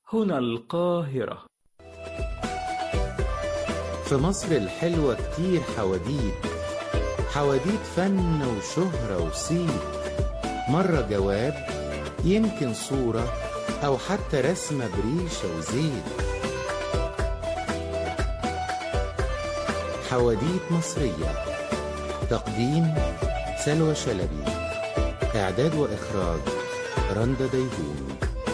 هنا القاهرة في مصر الحلوة كتير حواديت حواديت فن وشهرة وصيت مرة جواب يمكن صورة أو حتى رسمة بريشة وزيت حواديت مصرية تقديم سلوى شلبي إعداد وإخراج رندا ديهون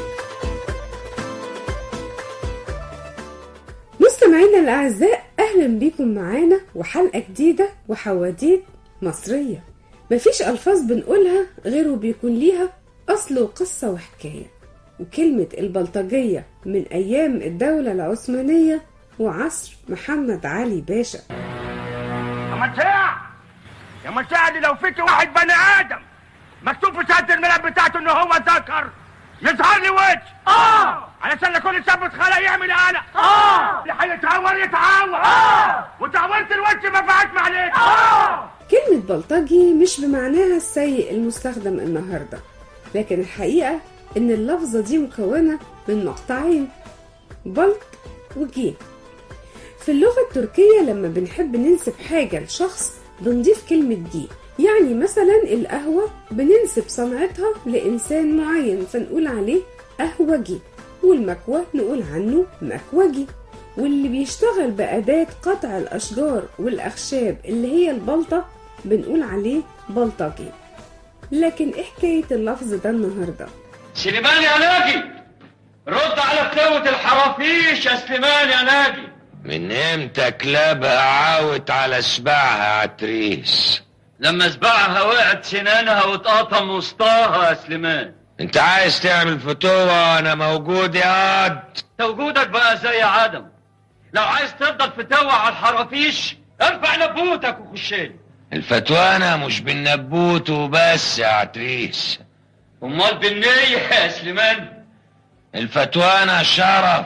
مستمعينا الأعزاء أهلا بيكم معانا وحلقة جديدة وحواديت مصرية مفيش ألفاظ بنقولها غير وبيكون ليها أصل وقصة وحكاية وكلمة البلطجية من أيام الدولة العثمانية وعصر محمد علي باشا يا مشاع يا مشاع دي لو فيك واحد بني ادم مكتوب في شهاده الميلاد بتاعته ان هو ذكر يظهر لي وجه اه علشان كل شاب اتخلق يعمل قلق اه اللي هيتعور يتعور اه وتعورت الوجه ما فيهاش معلش اه كلمة بلطجي مش بمعناها السيء المستخدم النهاردة لكن الحقيقة إن اللفظة دي مكونة من مقطعين بلط وجيم في اللغة التركية لما بنحب ننسب حاجة لشخص بنضيف كلمة دي يعني مثلا القهوة بننسب صنعتها لإنسان معين فنقول عليه قهوجي والمكوى نقول عنه مكوجي واللي بيشتغل بأداة قطع الأشجار والأخشاب اللي هي البلطة بنقول عليه بلطجي لكن إيه حكاية اللفظ ده النهاردة؟ سليمان يا ناجي رد على فتوة الحرافيش يا سليمان يا ناجي من امتى كلابها عاوت على سباعها عتريس لما سباعها وقعت سنانها واتقطم وسطاها يا سليمان انت عايز تعمل فتوة وانا موجود يا عاد توجودك بقى زي عدم لو عايز تفضل فتوة على الحرافيش ارفع نبوتك وخشلي الفتوانة مش بالنبوت وبس يا عتريس امال بالنية يا سليمان الفتوانة شرف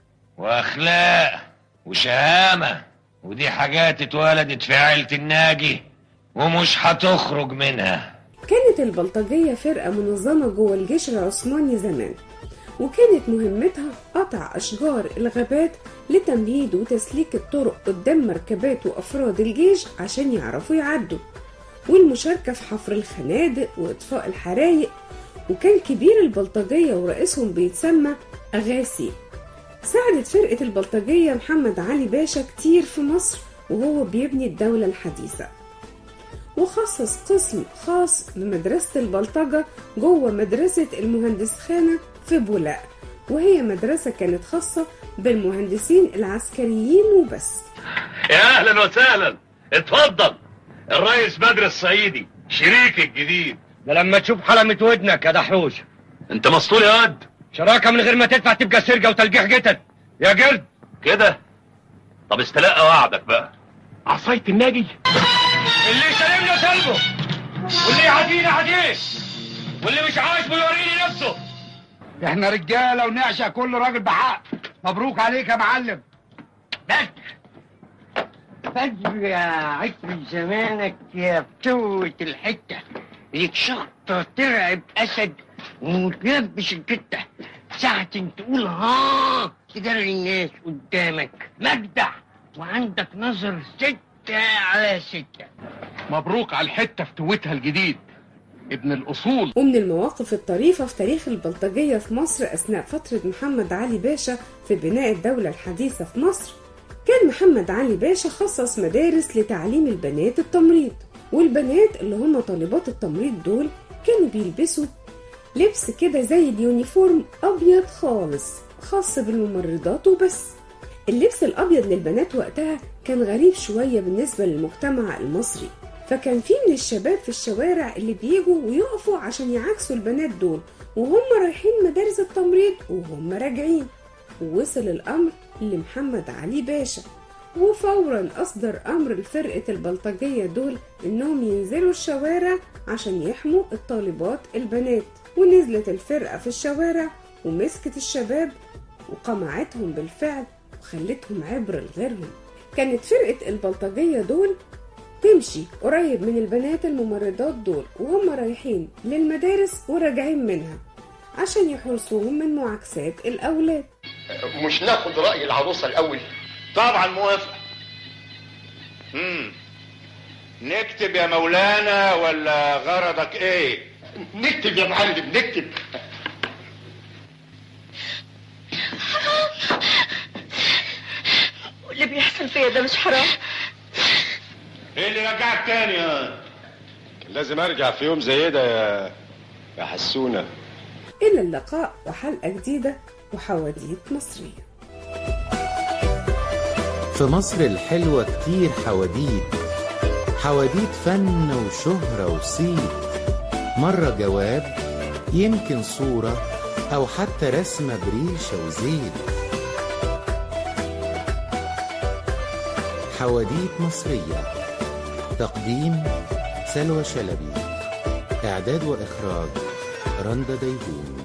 واخلاق وشهامة ودي حاجات اتولدت في عيلة الناجي ومش هتخرج منها كانت البلطجية فرقة منظمة جوه الجيش العثماني زمان وكانت مهمتها قطع أشجار الغابات لتمهيد وتسليك الطرق قدام مركبات وأفراد الجيش عشان يعرفوا يعدوا والمشاركة في حفر الخنادق وإطفاء الحرايق وكان كبير البلطجية ورئيسهم بيتسمى أغاسي ساعدت فرقة البلطجية محمد علي باشا كتير في مصر وهو بيبني الدولة الحديثة وخصص قسم خاص بمدرسة البلطجة جوه مدرسة المهندس خانة في بولاق وهي مدرسة كانت خاصة بالمهندسين العسكريين وبس يا اهلا وسهلا اتفضل الرئيس بدر الصعيدي شريك الجديد ده لما تشوف حلمة ودنك يا دحوش انت مسطول يا واد شراكة من غير ما تدفع تبقى سرقة وتلقيح جتت يا جلد كده طب استلقى وعدك بقى عصاية الناجي اللي يسلمنا سلبه واللي يعدينا عديه واللي مش عاجبه يوريني نفسه احنا رجاله ونعشق كل راجل بحق مبروك عليك يا معلم بدر بدر يا عطر زمانك يا فتوة الحتة ليك شخطة ترعب أسد ومتلبس الجتة ساعة تقول ها تجري الناس قدامك مجدع وعندك نظر ستة على ستة مبروك على الحته فتوتها الجديد ابن الاصول ومن المواقف الطريفة في تاريخ البلطجية في مصر أثناء فترة محمد علي باشا في بناء الدولة الحديثة في مصر كان محمد علي باشا خصص مدارس لتعليم البنات التمريض والبنات اللي هم طالبات التمريض دول كانوا بيلبسوا لبس كده زي اليونيفورم أبيض خالص خاص بالممرضات وبس اللبس الأبيض للبنات وقتها كان غريب شوية بالنسبة للمجتمع المصري فكان في من الشباب في الشوارع اللي بيجوا ويقفوا عشان يعاكسوا البنات دول وهم رايحين مدارس التمريض وهم راجعين ووصل الأمر لمحمد علي باشا وفورا أصدر أمر لفرقة البلطجية دول إنهم ينزلوا الشوارع عشان يحموا الطالبات البنات ونزلت الفرقة في الشوارع ومسكت الشباب وقمعتهم بالفعل وخلتهم عبر لغيرهم كانت فرقة البلطجية دول تمشي قريب من البنات الممرضات دول وهم رايحين للمدارس وراجعين منها عشان يحرسوهم من معاكسات الأولاد مش ناخد رأي العروسة الأول طبعا موافق امم نكتب يا مولانا ولا غرضك ايه نكتب يا معلم نكتب واللي بيحصل فيا ده مش حرام ايه اللي رجعك تاني يا كان لازم ارجع في يوم زي ده يا يا حسونه إلى اللقاء وحلقة جديدة وحواديت مصرية في مصر الحلوة كتير حواديت حواديت فن وشهرة وصيت مرة جواب يمكن صورة أو حتى رسمة بريشة وزيت حواديت مصرية تقديم سلوى شلبي إعداد وإخراج رندا ديهون